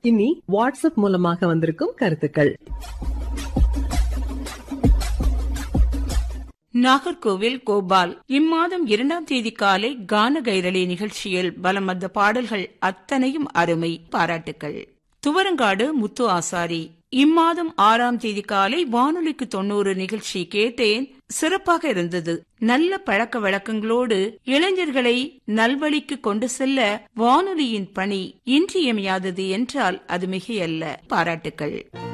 இனி வாட்ஸ்அப் மூலமாக வந்திருக்கும் கருத்துக்கள் நாகர்கோவில் கோபால் இம்மாதம் இரண்டாம் தேதி காலை கான கைரளி நிகழ்ச்சியில் பலம் வந்த பாடல்கள் அத்தனையும் அருமை பாராட்டுக்கள் துவரங்காடு முத்து ஆசாரி இம்மாதம் ஆறாம் தேதி காலை வானொலிக்கு தொண்ணூறு நிகழ்ச்சி கேட்டேன் சிறப்பாக இருந்தது நல்ல பழக்க வழக்கங்களோடு இளைஞர்களை நல்வழிக்கு கொண்டு செல்ல வானொலியின் பணி இன்றியமையாதது என்றால் அது மிகையல்ல பாராட்டுக்கள்